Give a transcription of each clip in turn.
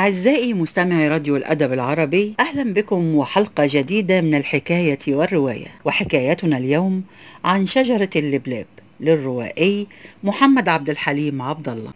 أعزائي مستمعي راديو الأدب العربي أهلا بكم وحلقة جديدة من الحكاية والرواية وحكايتنا اليوم عن شجرة اللبلاب للروائي محمد عبد الحليم عبد الله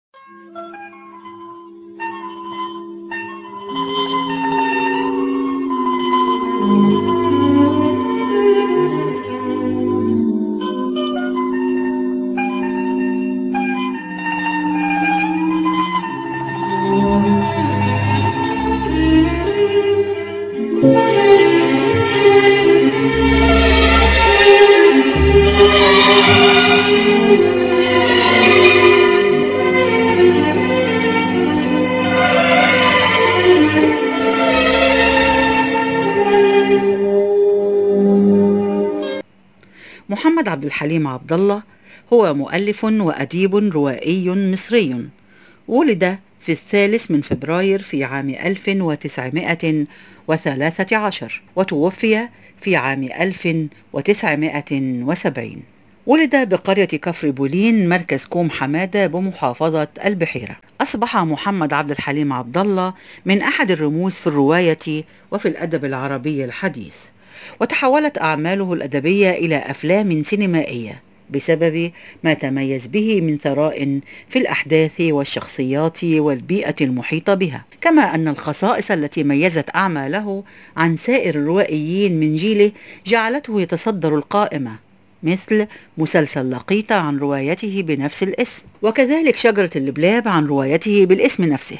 محمد عبد الحليم عبد الله هو مؤلف وأديب روائي مصري ولد في الثالث من فبراير في عام 1913 وتوفي في عام 1970 ولد بقرية كفر بولين مركز كوم حمادة بمحافظة البحيرة أصبح محمد عبد الحليم عبد الله من أحد الرموز في الرواية وفي الأدب العربي الحديث وتحولت أعماله الأدبية إلى أفلام سينمائية بسبب ما تميز به من ثراء في الأحداث والشخصيات والبيئة المحيطة بها كما أن الخصائص التي ميزت أعماله عن سائر الروائيين من جيله جعلته يتصدر القائمة مثل مسلسل لقيطة عن روايته بنفس الاسم وكذلك شجرة اللبلاب عن روايته بالاسم نفسه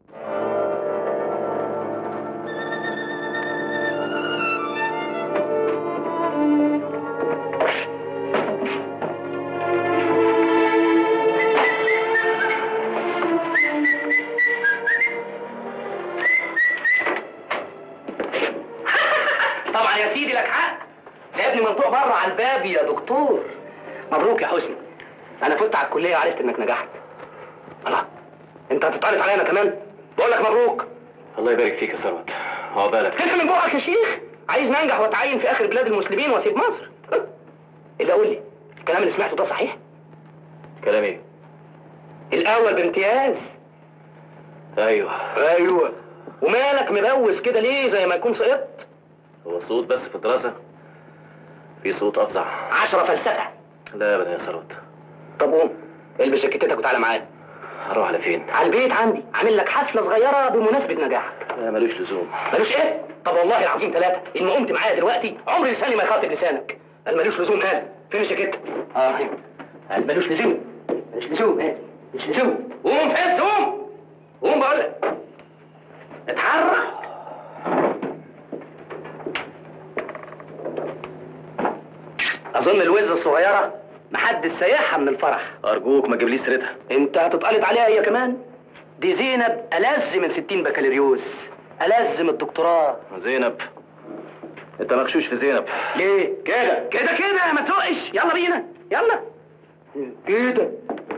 طبعا يا سيدي لك حق سايبني من فوق بره على الباب يا دكتور مبروك يا حسني انا فت على الكليه وعرفت انك نجحت الله انت هتتعرف عليا انا كمان بقول لك مبروك الله يبارك فيك يا ثروت عقبالك كيف من بقك يا شيخ عايز ننجح واتعين في اخر بلاد المسلمين واسيب مصر اللي قول لي الكلام اللي سمعته ده صحيح كلام ايه الاول بامتياز ايوه ايوه ومالك مبوس كده ليه زي ما يكون سقطت هو صوت بس في الدراسه في صوت افظع عشرة فلسفه لا ابدا يا ثروت طب قوم البس جاكيتك وتعالى معايا هروح على فين على البيت عندي عامل لك حفله صغيره بمناسبه نجاحك لا ملوش لزوم ملوش ايه؟ طب والله العظيم ثلاثة إن قمت معايا دلوقتي عمري لساني ما يخاطب لسانك قال ملوش لزوم قال فين الجاكيت؟ اه هنا قال ملوش لزوم ملوش لزوم قال مش لزوم قوم فز قوم قوم بقول لك اتحرك أظن الوزة الصغيرة محدش سايحها من الفرح ارجوك ما تجيبليش سيرتها انت هتتقلط عليها هي كمان دي زينب ألذ من 60 بكالوريوس ألذ من الدكتوراه زينب انت مغشوش في زينب ليه؟ كده كده كده ما تقش يلا بينا يلا كده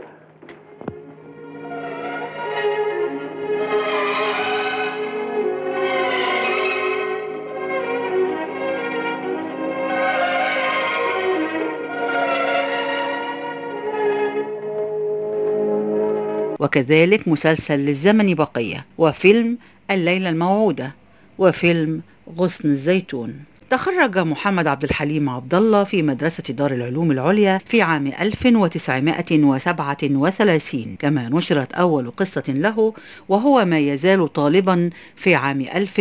وكذلك مسلسل للزمن بقية وفيلم الليلة الموعودة وفيلم غصن الزيتون تخرج محمد عبد الحليم عبد الله في مدرسة دار العلوم العليا في عام 1937 كما نشرت أول قصة له وهو ما يزال طالبا في عام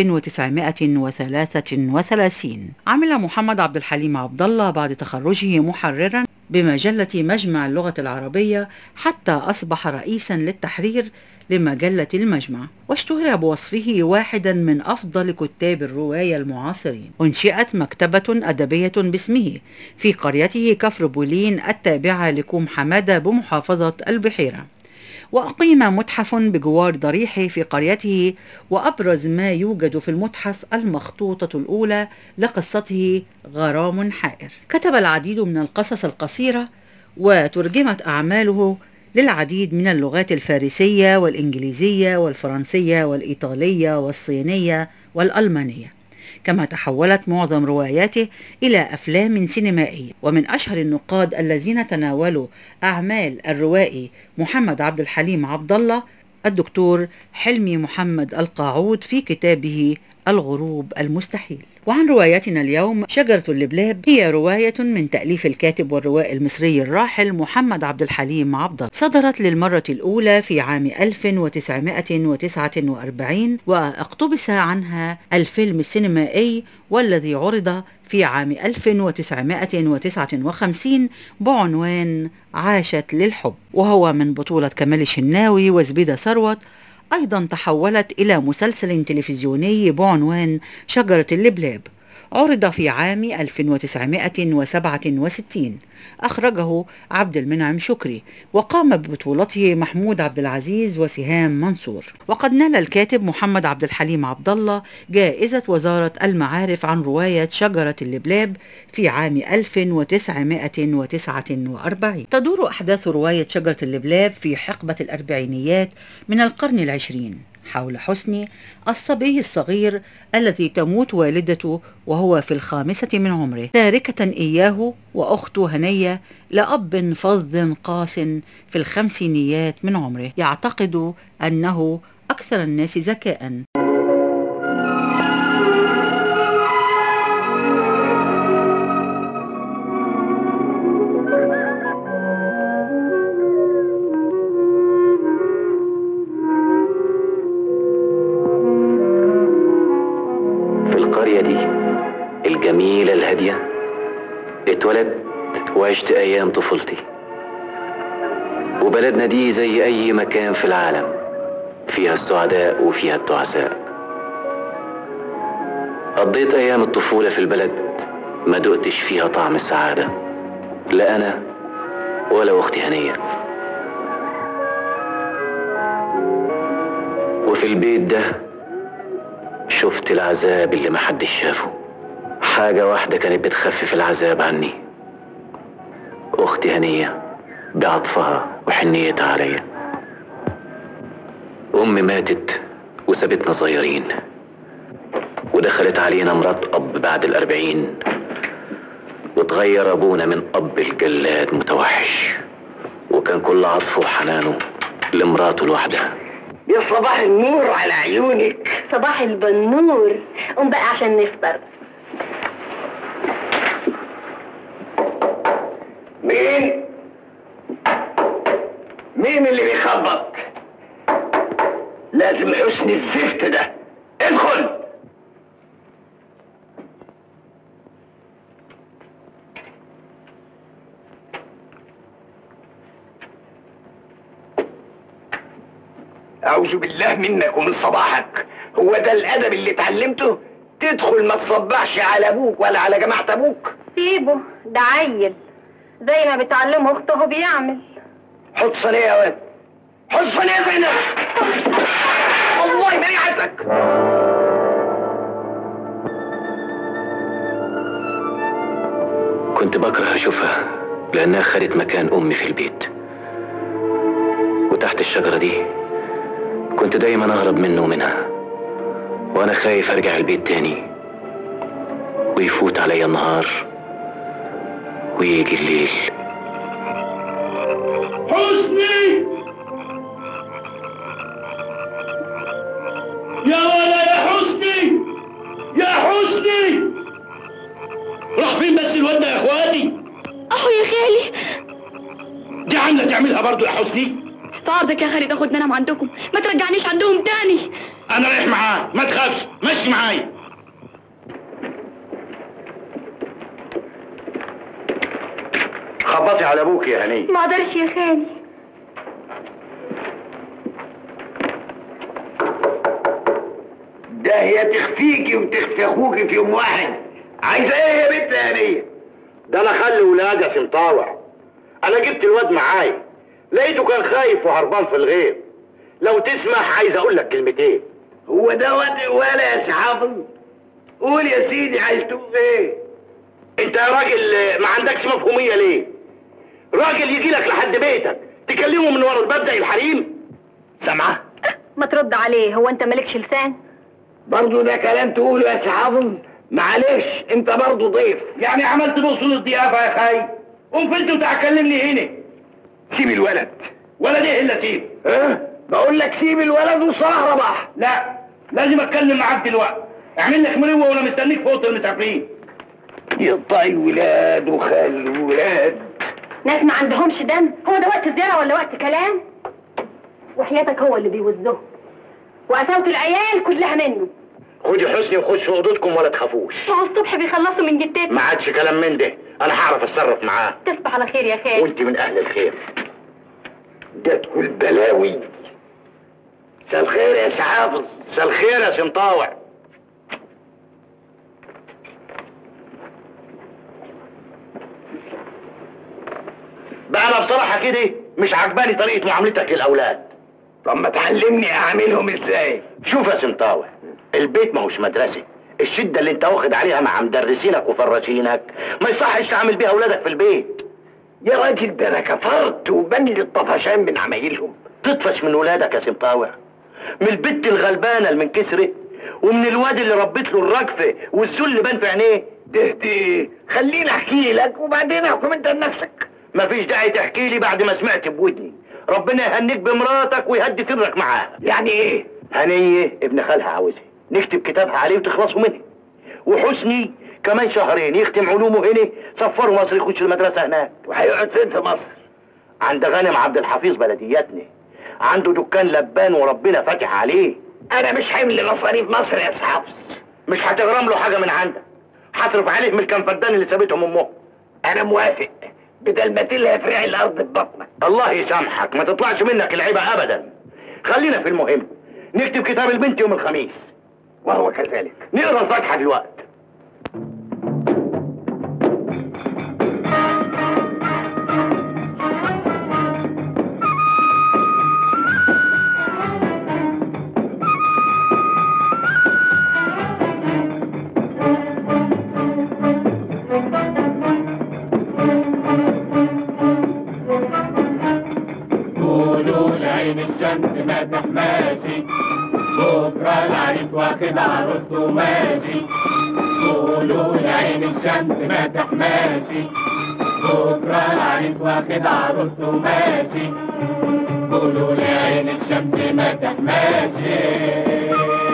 1933 عمل محمد عبد الحليم عبد الله بعد تخرجه محررا بمجلة مجمع اللغة العربية حتى أصبح رئيسا للتحرير لمجلة المجمع واشتهر بوصفه واحدا من أفضل كتاب الرواية المعاصرين أنشئت مكتبة أدبية باسمه في قريته كفر بولين التابعة لكوم حمادة بمحافظة البحيرة وأقيم متحف بجوار ضريحه في قريته وأبرز ما يوجد في المتحف المخطوطة الأولى لقصته غرام حائر كتب العديد من القصص القصيرة وترجمت أعماله للعديد من اللغات الفارسية والإنجليزية والفرنسية والإيطالية والصينية والألمانية كما تحولت معظم رواياته إلى أفلام سينمائية ومن أشهر النقاد الذين تناولوا أعمال الروائي محمد عبد الحليم عبد الله الدكتور حلمي محمد القاعود في كتابه الغروب المستحيل وعن روايتنا اليوم شجرة اللبلاب هي رواية من تأليف الكاتب والروائي المصري الراحل محمد عبد الحليم عبد صدرت للمرة الأولى في عام 1949 واقتبس عنها الفيلم السينمائي والذي عرض في عام 1959 بعنوان عاشت للحب وهو من بطولة كمال الشناوي وزبيدة ثروت أيضا تحولت إلى مسلسل تلفزيوني بعنوان شجرة اللبلاب عرض في عام 1967 أخرجه عبد المنعم شكري وقام ببطولته محمود عبد العزيز وسهام منصور وقد نال الكاتب محمد عبد الحليم عبد الله جائزة وزارة المعارف عن رواية شجرة اللبلاب في عام 1949 تدور أحداث رواية شجرة اللبلاب في حقبة الأربعينيات من القرن العشرين حول حسني الصبي الصغير الذي تموت والدته وهو في الخامسة من عمره تاركة إياه وأخته هنية لأب فظ قاس في الخمسينيات من عمره يعتقد أنه أكثر الناس ذكاء الجميلة الهادية اتولدت وعشت أيام طفولتي وبلدنا دي زي أي مكان في العالم فيها السعداء وفيها التعساء قضيت أيام الطفولة في البلد ما دقتش فيها طعم السعادة لا أنا ولا أختي هنية وفي البيت ده شفت العذاب اللي محدش شافه حاجة واحدة كانت بتخفف العذاب عني أختي هنية بعطفها وحنيتها عليا أمي ماتت وسابتنا صغيرين ودخلت علينا مرات أب بعد الأربعين وتغير أبونا من أب الجلاد متوحش وكان كل عطفه وحنانه لمراته لوحدها يا صباح النور على عيونك صباح البنور قوم بقى عشان نفطر مين مين اللي بيخبط لازم حسن الزفت ده ادخل أعوذ بالله منك ومن صباحك هو ده الأدب اللي اتعلمته تدخل ما تصبحش على أبوك ولا على جماعة أبوك سيبه ده عيل زي ما بتعلمه اخته بيعمل حط صينية يا واد حط صينية يا زينب والله ما ريحتك كنت بكره أشوفها لأنها خدت مكان أمي في البيت وتحت الشجرة دي كنت دايما أهرب منه ومنها وأنا خايف أرجع البيت تاني ويفوت عليا النهار ويجي الليل حسني يا ولا يا حسني يا حسني راح فين بس الواد ده يا اخواني اهو يا خالي دي عامله تعملها برضو يا حسني صعبك يا خالي تاخد منام عندكم ما ترجعنيش عندهم تاني انا رايح معاه ما تخافش مشي معايا خبطي على ابوك يا هني ما اقدرش يا خالي ده هي تخفيكي وتخفي اخوكي في يوم واحد عايزه ايه يا بنت يا هنيه ده انا خلي ولادي عشان طاوع انا جبت الواد معايا لقيته كان خايف وهربان في الغيب لو تسمح عايز اقول لك كلمتين هو ده واد ولا يا صحافي قول يا سيدي عايز تقول ايه انت يا راجل ما عندكش مفهوميه ليه راجل يجي لك لحد بيتك تكلمه من ورا الباب زي الحريم سامعه ما ترد عليه هو انت مالكش لسان برضه ده كلام تقوله يا صحافي معلش انت برضه ضيف يعني عملت بص الضيافه يا خاي قوم فين وتعال كلمني هنا سيب الولد ولا دي الا سيب ها بقول لك سيب الولد وصلاح رباح لا لازم اتكلم معاك دلوقتي اعمل لك مروه وانا مستنيك في اوضه المسافرين يقطع الولاد وخلي الولاد ناس ما عندهمش دم هو ده وقت زيارة ولا وقت كلام وحياتك هو اللي بيوزهم وقساوة العيال كلها منه خدي حسني وخش في اوضتكم ولا تخافوش هو الصبح بيخلصوا من جدتي ما عادش كلام من ده انا هعرف اتصرف معاه تصبح على خير يا خال وانت من اهل الخير ده تقول بلاوي مساء الخير يا سي حافظ مساء الخير يا سمطاوع بقى انا بصراحه كده مش عجباني طريقه معاملتك للاولاد طب ما تعلمني اعملهم ازاي شوف يا سمطاوع البيت ما هوش مدرسه الشده اللي انت واخد عليها مع مدرسينك وفراشينك ما يصحش تعمل بيها اولادك في البيت يا راجل ده انا كفرت وبني الطفشان من عمايلهم تطفش من ولادك يا سمطاوع من البت الغلبانه اللي من كسره ومن الواد اللي ربيت له الرجفه والذل بان في عينيه ده ده خليني احكي لك وبعدين احكم انت لنفسك مفيش داعي تحكي لي بعد ما سمعت بودني ربنا يهنيك بمراتك ويهدي سرك معاها يعني ايه هنية ابن خالها عاوزها نكتب كتابها عليه وتخلصوا منه وحسني كمان شهرين يختم علومه هنا سفروا مصر يخش المدرسة هناك وهيقعد فين في مصر عند غانم عبد الحفيظ بلدياتنا عنده دكان لبان وربنا فاتح عليه انا مش حمل مصاريف مصر يا سي حافظ مش هتغرم له حاجة من عندك هتصرف عليه من الكنفدان اللي سابتهم امه انا موافق بدل ما تلهى فرع الارض ببطنك الله يسامحك ما تطلعش منك العيبة ابدا خلينا في المهم نكتب كتاب البنت يوم الخميس وهو كذلك نقرا الفاتحة دلوقتي قولوا لعين الشمس ما تحماشي بكرة العريس واخد عروسته ماشي قولوا لعين الشمس ما تحماشي بكرة العريس واخد عروسته ماشي قولوا لعين الشمس ما تحماشي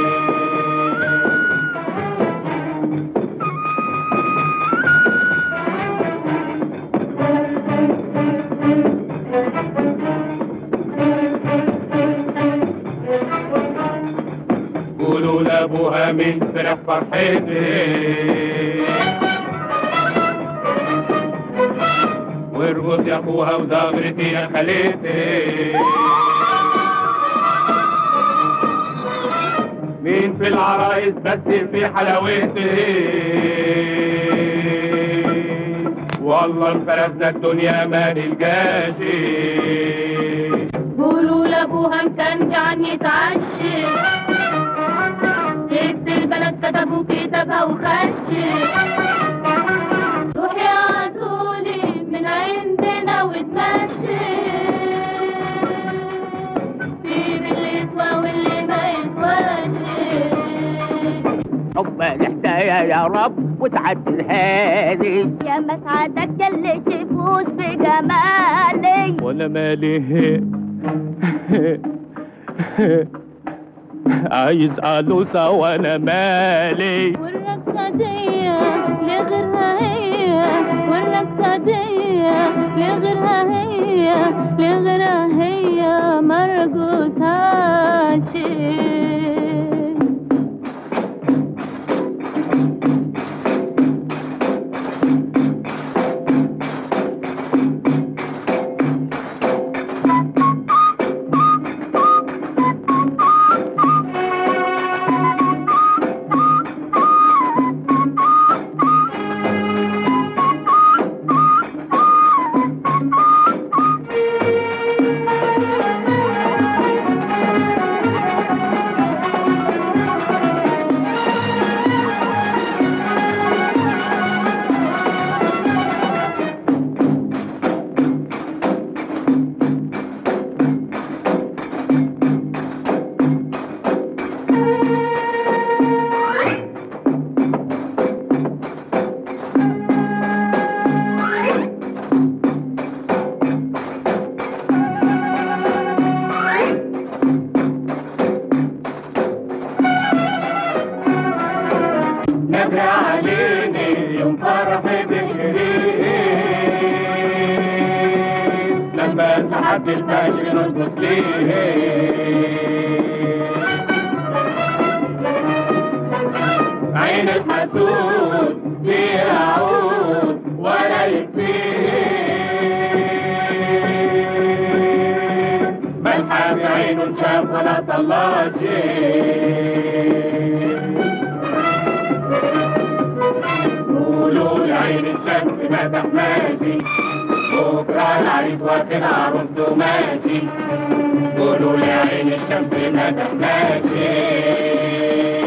قولوا لابوها من فرح فرحتي وارقص يا اخوها وزغرتي يا خالتي مين في العرايس بس في حلاوتي والله انفرزنا الدنيا ما نلقاشي قولوا لابوها كان جعان يتعشى ست البلد كتبوا كتابها وخشي روح يا عزولي من عندنا وتمشي سيب اللي يسوى واللي ما يسواش حب الحكاية يا رب وتعدلها لي يا ما سعادتك اللي تفوز بجمالي وانا مالي عايز عروسة وانا مالي والرقصة دي لغيرها هي والرقصة دي لغيرها هي لغيرها هي مرقصهاش بدري عليني يوم فرحي بالجريد لما تحدي الفجر نرقص ليه عين الحسود فيها عود ولا يكفيه ملحى بعينه شاف ولا طلع شيء قولوا لعين الشمس ما تحماشي بكرة العريس واخد عروسته ماشي قولوا لعين الشمس ما تحماشي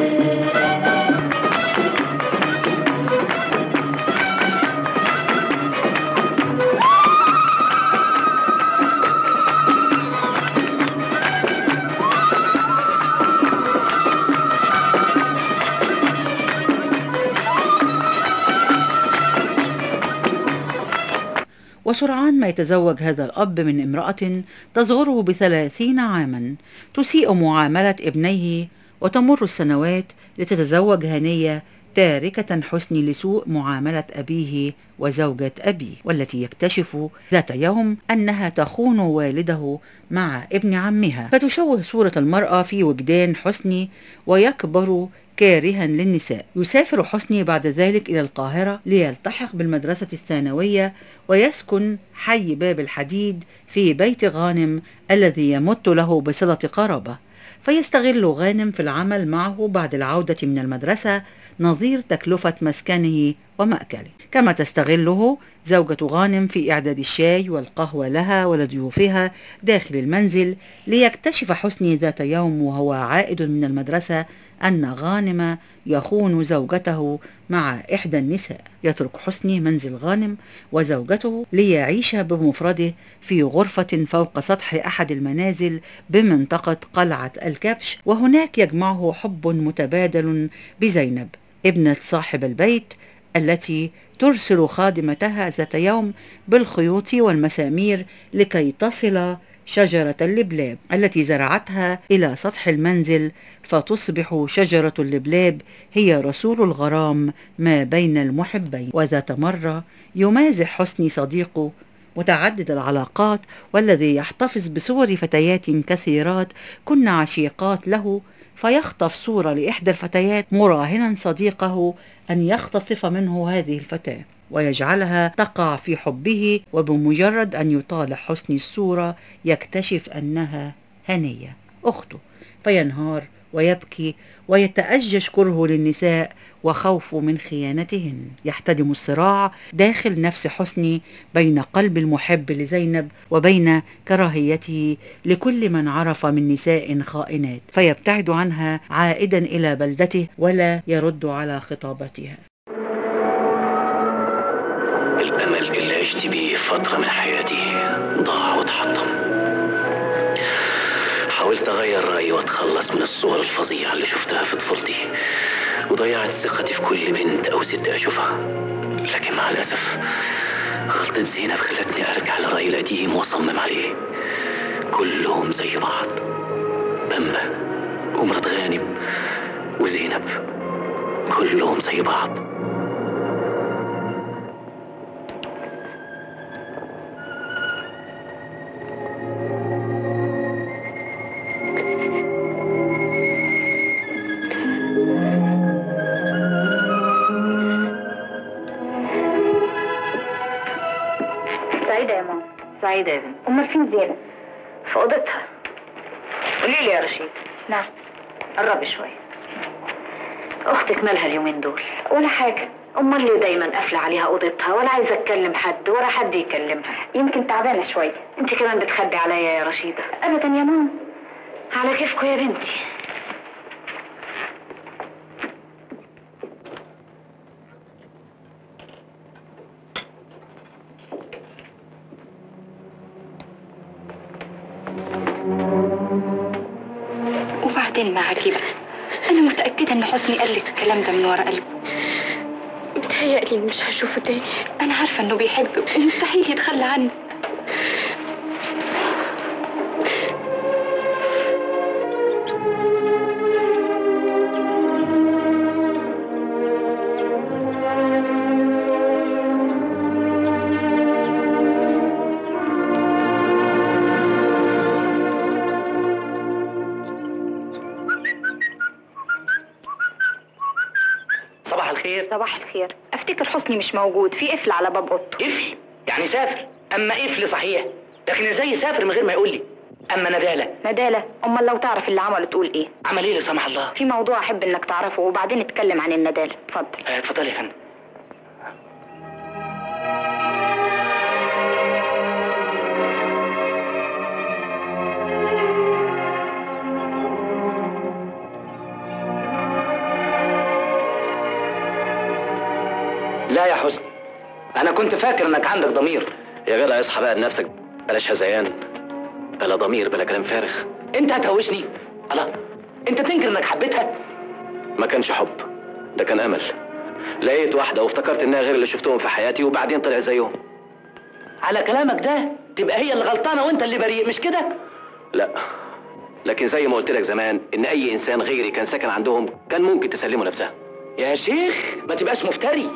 وسرعان ما يتزوج هذا الأب من امرأة تصغره بثلاثين عاما تسيء معاملة ابنيه وتمر السنوات لتتزوج هنية تاركة حسني لسوء معاملة أبيه وزوجة أبيه والتي يكتشف ذات يوم أنها تخون والده مع ابن عمها فتشوه صورة المرأة في وجدان حسني ويكبر كارها للنساء يسافر حسني بعد ذلك إلى القاهرة ليلتحق بالمدرسة الثانوية ويسكن حي باب الحديد في بيت غانم الذي يمت له بصلة قرابة فيستغل غانم في العمل معه بعد العودة من المدرسة نظير تكلفة مسكنه ومأكله كما تستغله زوجة غانم في إعداد الشاي والقهوة لها ولضيوفها داخل المنزل ليكتشف حسني ذات يوم وهو عائد من المدرسة أن غانم يخون زوجته مع إحدى النساء يترك حسني منزل غانم وزوجته ليعيش بمفرده في غرفة فوق سطح أحد المنازل بمنطقة قلعة الكبش وهناك يجمعه حب متبادل بزينب ابنة صاحب البيت التي ترسل خادمتها ذات يوم بالخيوط والمسامير لكي تصل شجرة اللبلاب التي زرعتها إلى سطح المنزل فتصبح شجرة اللبلاب هي رسول الغرام ما بين المحبين وذات مرة يمازح حسني صديقه متعدد العلاقات والذي يحتفظ بصور فتيات كثيرات كن عشيقات له فيخطف صورة لإحدى الفتيات مراهنا صديقه أن يختطف منه هذه الفتاة ويجعلها تقع في حبه وبمجرد أن يطالع حسني الصورة يكتشف أنها هنية أخته فينهار ويبكي ويتأجج كرهه للنساء وخوفه من خيانتهن يحتدم الصراع داخل نفس حسني بين قلب المحب لزينب وبين كراهيته لكل من عرف من نساء خائنات فيبتعد عنها عائدا إلى بلدته ولا يرد على خطابتها الأمل اللي عشت بيه فترة من حياتي ضاع واتحطم حاولت أغير رأيي وأتخلص من الصور الفظيعة اللي شفتها في طفولتي وضيعت ثقتي في كل بنت أو ست أشوفها لكن مع الأسف غلطة زينب خلتني أرجع لرأيي القديم وأصمم عليه كلهم زي بعض بمبة ومرات غانم وزينب كلهم زي بعض سعيدة يا ماما سعيدة يا بنت أمال فين زينب؟ في أوضتها قولي لي يا رشيد نعم قربي شوية أختك مالها اليومين دول ولا حاجة أمال ليه دايما قافلة عليها أوضتها ولا عايزة أتكلم حد ولا حد يكلمها يمكن تعبانة شوية أنت كمان بتخبي عليا يا رشيدة أبدا يا ماما على كيفكم يا بنتي وبعدين معاكي بقى أنا متأكدة إن حسني قال لك الكلام ده من ورا قلبه بتهيألي مش هشوفه تاني أنا عارفة إنه بيحبك ومستحيل يتخلى عنك صباح الخير صباح الخير افتكر حسني مش موجود في قفل على باب اوضته قفل يعني سافر اما قفل صحيح لكن ازاي يسافر من غير ما يقول لي اما ندالة ندالة امال لو تعرف اللي عمله تقول ايه عمل ايه لا سمح الله في موضوع احب انك تعرفه وبعدين نتكلم عن الندالة اتفضل آه، اتفضلي يا فندم لا يا حسني انا كنت فاكر انك عندك ضمير يا جدع اصحى بقى لنفسك بلاش هذيان بلا ضمير بلا كلام فارغ انت هتهوشني الله انت تنكر انك حبيتها ما كانش حب ده كان امل لقيت واحده وافتكرت انها غير اللي شفتهم في حياتي وبعدين طلع زيهم على كلامك ده تبقى هي اللي غلطانه وانت اللي بريء مش كده لا لكن زي ما قلت لك زمان ان اي انسان غيري كان ساكن عندهم كان ممكن تسلمه نفسها يا شيخ ما تبقاش مفتري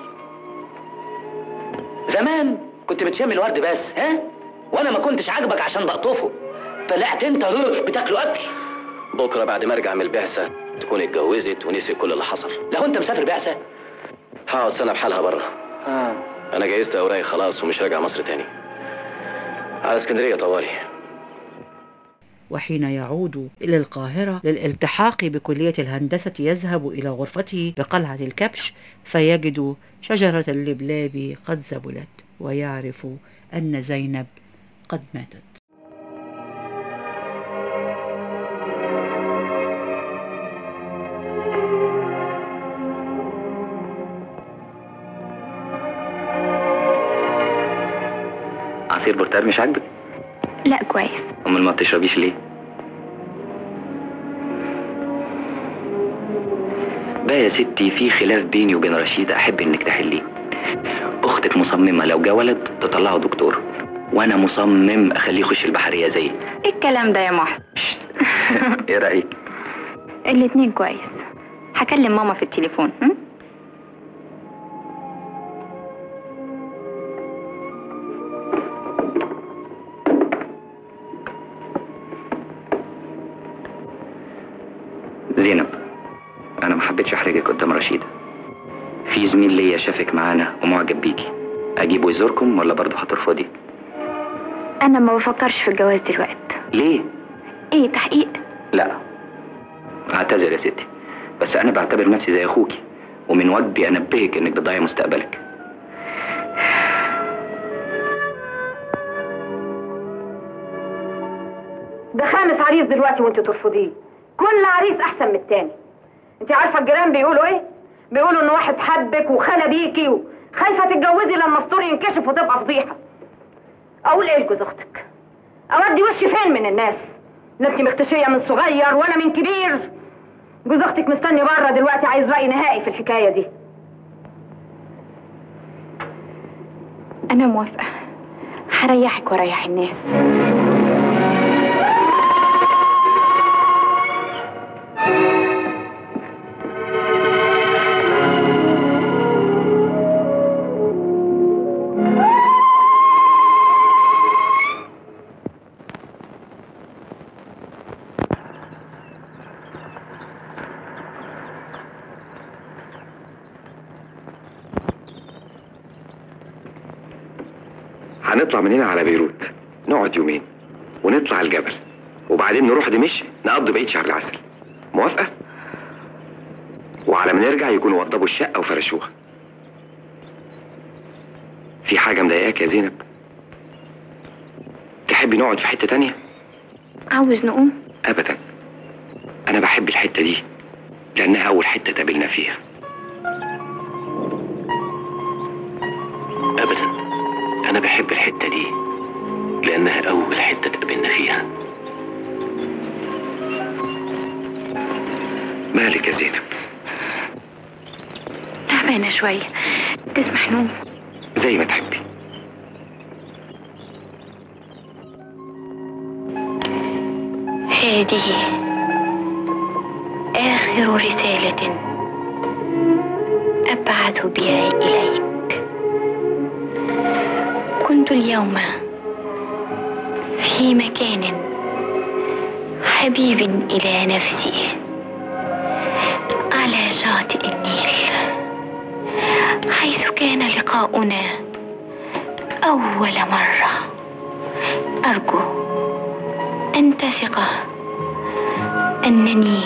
زمان كنت بتشم الورد بس ها وانا ما كنتش عاجبك عشان بقطفه طلعت انت هو بتاكله اكل بكره بعد ما ارجع من البعثه تكون اتجوزت ونسي كل اللي حصل لو انت مسافر بعثه هقعد سنه بحالها بره آه. انا جهزت اوراقي خلاص ومش راجع مصر تاني على اسكندريه طوالي وحين يعود إلى القاهرة للالتحاق بكلية الهندسة يذهب إلى غرفته بقلعة الكبش فيجد شجرة اللبلاب قد ذبلت ويعرف أن زينب قد ماتت عصير برتقال مش عاجبك لا كويس امال ما بتشربيش ليه بقى يا ستي في خلاف بيني وبين رشيدة احب انك تحليه اختك مصممة لو جا ولد تطلعه دكتور وانا مصمم اخليه يخش البحرية زيي ايه الكلام ده يا محسن ايه رأيك الاتنين كويس هكلم ماما في التليفون هم؟ زينب انا ما حبيتش احرجك قدام رشيدة في زميل ليا شافك معانا ومعجب بيكي اجيبه يزوركم ولا برضه هترفضي انا ما بفكرش في الجواز دلوقتي ليه ايه تحقيق لا اعتذر يا ستي بس انا بعتبر نفسي زي اخوكي ومن واجبي انبهك انك بتضيعي مستقبلك ده خامس عريس دلوقتي وانت ترفضيه كل عريس احسن من التاني انت عارفه الجيران بيقولوا ايه بيقولوا ان واحد حبك وخلى بيكي وخايفه تتجوزي لما الستور ينكشف وتبقى فضيحه اقول ايه لجوز اختك اودي وشي فين من الناس لا انت مختشيه من صغير وانا من كبير جوز اختك مستني بره دلوقتي عايز راي نهائي في الحكايه دي انا موافقه هريحك واريح الناس هنطلع من هنا على بيروت نقعد يومين ونطلع الجبل وبعدين نروح دمشق نقضي بقية شهر العسل موافقة؟ وعلى ما نرجع يكونوا وضبوا الشقة وفرشوها في حاجة مضايقاك يا زينب؟ تحبي نقعد في حتة تانية؟ عاوز نقوم أبدا أنا بحب الحتة دي لأنها أول حتة تقابلنا فيها ابدا انا بحب الحته دي لانها اول حته تقابلنا فيها مالك يا زينب تعبانه شويه تسمح نوم زي ما تحبي هذه آخر رسالة أبعث بها إليك كنت اليوم في مكان حبيب إلى نفسي على شاطئ النيل كان لقاؤنا أول مرة أرجو أن تثق أنني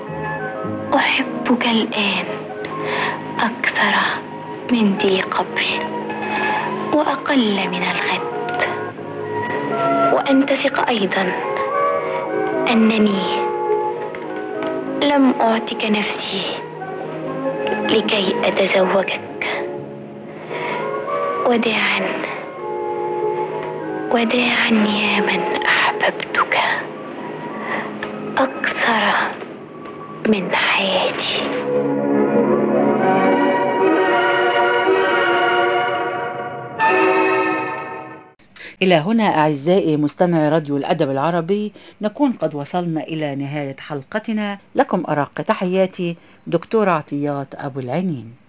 أحبك الآن أكثر من ذي قبل وأقل من الغد وأن تثق أيضا أنني لم أعطك نفسي لكي أتزوجك وداعا وداعا يا من أحببتك أكثر من حياتي إلى هنا أعزائي مستمعي راديو الأدب العربي نكون قد وصلنا إلى نهاية حلقتنا لكم أرق تحياتي دكتور عطيات أبو العنين